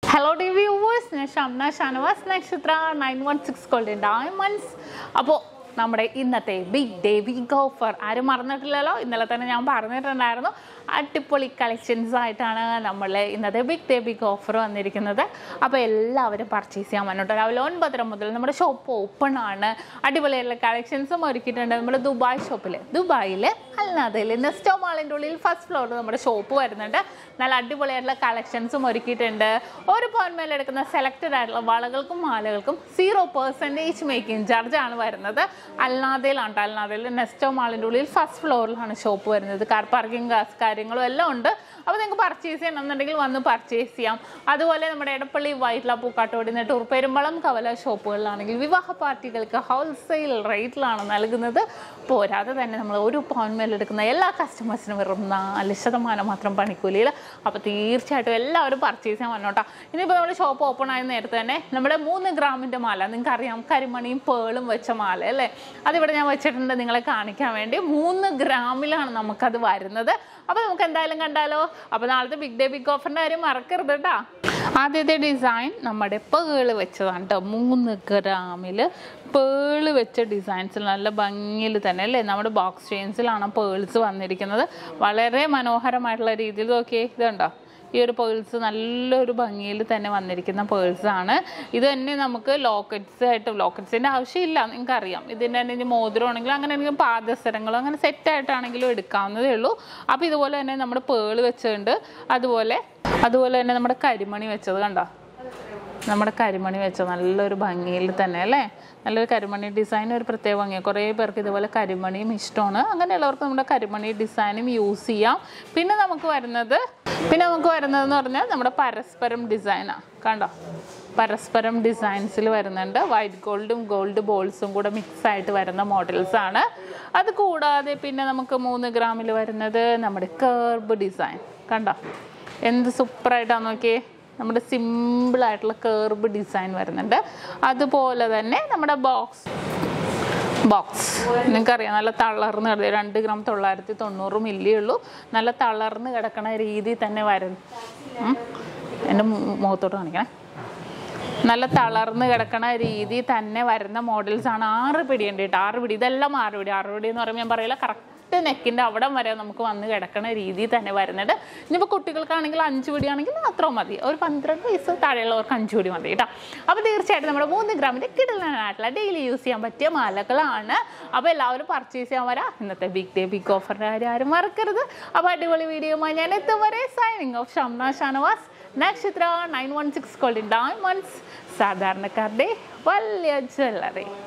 Hello T viewers ഞാൻ Shamna Shanavas Nakshatra nine one six golden diamonds അപ്പോൾ നമ്മുടെ ഇന്നത്തെ ബിഗ് ഡേ ബിഗ് ഓഫർ ആരും മറന്നിട്ടില്ലല്ലോ ഇന്നലെ തന്നെ ഞാൻ പറഞ്ഞിട്ടുണ്ടായിരുന്നു അടിപൊളി കളക്ഷൻസ് ആയിട്ടാണ് നമ്മൾ ഇന്നത്തെ ബിഗ് ഡേ ബിഗ് ഓഫർ വന്നിരിക്കുന്നത് അപ്പോൾ എല്ലാവരും പർച്ചേസ് ചെയ്യാൻ വന്നിട്ട് രാവിലെ ഒൻപതര മുതൽ നമ്മുടെ ഷോപ്പ് ഓപ്പൺ ആണ് അടിപൊളിയായിട്ടുള്ള കളക്ഷൻസും ഒരുക്കിയിട്ടുണ്ട് നമ്മുടെ ദുബായ് ഷോപ്പിൽ ദുബായിൽ അല്ലാതെ നെസ്റ്റോ മാളിൻ്റെ ഉള്ളിൽ ഫസ്റ്റ് ഫ്ലോറിൽ നമ്മുടെ ഷോപ്പ് വരുന്നുണ്ട് നല്ല അടിപൊളിയായിട്ടുള്ള കളക്ഷൻസും ഒരുക്കിയിട്ടുണ്ട് ഒരു പവൻ മേലെ എടുക്കുന്ന സെലക്റ്റഡ് ആയിട്ടുള്ള വളകൾക്കും മാലകൾക്കും സീറോ പെർസെൻറ്റേജ് മേക്കിംഗ് ചാർജ് ആണ് വരുന്നത് അല്ലാതെയിലാണ് കേട്ടോ അല്ലാതെയിൽ നെസ്റ്റോ മാളിൻ്റെ ഉള്ളിൽ ഫസ്റ്റ് ഫ്ലോറിലാണ് ഷോപ്പ് വരുന്നത് കാർ പാർക്കിംഗ് ഗ്യാസ് കാര്യങ്ങളും എല്ലാം ഉണ്ട് അപ്പോൾ നിങ്ങൾക്ക് പർച്ചേസ് ചെയ്യണമെന്നുണ്ടെങ്കിൽ വന്ന് പർച്ചേസ് ചെയ്യാം അതുപോലെ നമ്മുടെ എടപ്പള്ളി വൈറ്റ്ല പൂക്കാട്ടോടി നെട്ടൂർ പെരുമ്പളം കവല ഷോപ്പുകളിലാണെങ്കിൽ വിവാഹ പാർട്ടികൾക്ക് ഹോൾസെയിൽ റേറ്റിലാണ് നൽകുന്നത് പോരാതെ തന്നെ നമ്മൾ ഒരു പവൻ മേലെടുക്കുന്ന എല്ലാ കസ്റ്റമേഴ്സിനും വെറും നാല് ശതമാനം മാത്രം പണിക്കൂലിയിൽ അപ്പോൾ തീർച്ചയായിട്ടും എല്ലാവരും പർച്ചേസ് ചെയ്യാൻ വന്നോട്ടോ ഇനിയിപ്പോൾ നമ്മുടെ ഷോപ്പ് ഓപ്പൺ ആയ നേരത്തെ തന്നെ നമ്മുടെ മൂന്ന് ഗ്രാമിൻ്റെ മാല നിങ്ങൾക്ക് അറിയാം കരിമണിയും പേളും വെച്ച മാല അല്ലേ അതിവിടെ ഞാൻ വെച്ചിട്ടുണ്ട് നിങ്ങളെ കാണിക്കാൻ വേണ്ടി മൂന്ന് ഗ്രാമിലാണ് നമുക്കത് വരുന്നത് അപ്പോൾ നമുക്ക് എന്തായാലും കണ്ടാലോ അപ്പോൾ നാളത്തെ ബിഗ് ഡേ ബിഗ് ഓഫറിൻ്റെ കാര്യം മറക്കരുത് കേട്ടോ ആദ്യത്തെ ഡിസൈൻ നമ്മുടെ പേള് വെച്ചതാണ് കേട്ടോ മൂന്ന് ഗ്രാമിൽ പേള് വെച്ച ഡിസൈൻസിൽ നല്ല ഭംഗിയിൽ തന്നെ അല്ലേ നമ്മുടെ ബോക്സ് ചെയിൻസിലാണ് പേൾസ് വന്നിരിക്കുന്നത് വളരെ മനോഹരമായിട്ടുള്ള രീതിയിൽ നോക്കിയേ ഇതുണ്ടോ ഈ ഒരു പേൾസ് നല്ലൊരു ഭംഗിയിൽ തന്നെ വന്നിരിക്കുന്ന പേൾസ് ആണ് ഇത് തന്നെ നമുക്ക് ലോക്കറ്റ്സ് ആയിട്ട് ലോക്കറ്റ്സിൻ്റെ ആവശ്യമില്ല നിങ്ങൾക്ക് അറിയാം ഇതിൻ്റെ തന്നെ ഇനി മോതിരമാണെങ്കിലും അങ്ങനെ എനിക്ക് പാദസരങ്ങളോ അങ്ങനെ സെറ്റായിട്ടാണെങ്കിലും എടുക്കാവുന്നതേ ഉള്ളൂ അപ്പോൾ ഇതുപോലെ തന്നെ നമ്മുടെ പേള് വെച്ചിട്ടുണ്ട് അതുപോലെ അതുപോലെ തന്നെ നമ്മുടെ കരിമണി വെച്ചത് കണ്ടോ നമ്മുടെ കരിമണി വെച്ച നല്ലൊരു ഭംഗിയിൽ തന്നെ അല്ലേ നല്ലൊരു കരിമണി ഡിസൈൻ ഒരു പ്രത്യേക ഭംഗിയാണ് കുറേ പേർക്ക് ഇതുപോലെ കരിമണിയും ഇഷ്ടമാണ് അങ്ങനെയുള്ളവർക്ക് നമ്മുടെ കരിമണി ഡിസൈനും യൂസ് ചെയ്യാം പിന്നെ നമുക്ക് വരുന്നത് പിന്നെ നമുക്ക് വരുന്നതെന്ന് പറഞ്ഞാൽ നമ്മുടെ പരസ്പരം ഡിസൈനാണ് കണ്ടോ പരസ്പരം ഡിസൈൻസിൽ വരുന്നുണ്ട് വൈറ്റ് ഗോൾഡും ഗോൾഡ് ബോൾസും കൂടെ മിക്സ് ആയിട്ട് വരുന്ന മോഡൽസ് ആണ് അത് കൂടാതെ പിന്നെ നമുക്ക് മൂന്ന് ഗ്രാമിൽ വരുന്നത് നമ്മുടെ കേർബ് ഡിസൈൻ കണ്ടോ എന്ത് സൂപ്പറായിട്ടാണ് നോക്കിയേ നമ്മുടെ സിമ്പിൾ ആയിട്ടുള്ള കേർബ് ഡിസൈൻ വരുന്നുണ്ട് അതുപോലെ തന്നെ നമ്മുടെ ബോക്സ് ബോക്സ് നിങ്ങൾക്കറിയാം നല്ല തളർന്ന് കിടക്കുക രണ്ട് ഗ്രാം തൊള്ളായിരത്തി തൊണ്ണൂറ് മില്ലി ഉള്ളൂ നല്ല തളർന്ന് കിടക്കണ രീതി തന്നെ വരും ഉം. എൻ്റെ മു- മുഖത്തോട്ട് കാണിക്കണേ നല്ല തളർന്ന് കിടക്കണ രീതി തന്നെ വരുന്ന മോഡൽസ് ആണ് ആറ് പിടി ഉണ്ട് കേട്ടോ ആറ് പിടി ഇതെല്ലാം ആറ് പിടി ആറ് പിടി എന്ന് പറയുമ്പോൾ ഞാൻ പറയില്ല കറക്റ്റ് നെക്കിൻ്റെ അവിടം വരെ നമുക്ക് വന്ന് കിടക്കണ രീതി തന്നെ വരുന്നുണ്ട് ഇനിയിപ്പോൾ കുട്ടികൾക്കാണെങ്കിൽ അഞ്ച് പിടി ആണെങ്കിൽ അത്രയും മതി ഒരു പന്ത്രണ്ട് വയസ്സ് താഴെയുള്ളവർക്ക് അഞ്ച് പിടി മതി കേട്ടോ അപ്പോൾ തീർച്ചയായിട്ടും നമ്മുടെ മൂന്ന് ഗ്രാമിൻ്റെ കിടലാനായിട്ടുള്ള ഡെയിലി യൂസ് ചെയ്യാൻ പറ്റിയ മാലകളാണ് അപ്പോൾ എല്ലാവരും പർച്ചേസ് ചെയ്യാൻ വരാം ഇന്നത്തെ ബിഗ് ഡേ ബിഗ് ഓഫറിൻ്റെ കാര്യം ആരും മറക്കരുത് അപ്പോൾ അടിപൊളി വീഡിയോയുമായി ഞാൻ എത്തും വരെ signing off Shamna Shanavas Nakshatra nine one six golden diamonds സാധാരണക്കാരുടെ വലിയ ജ്വല്ലറി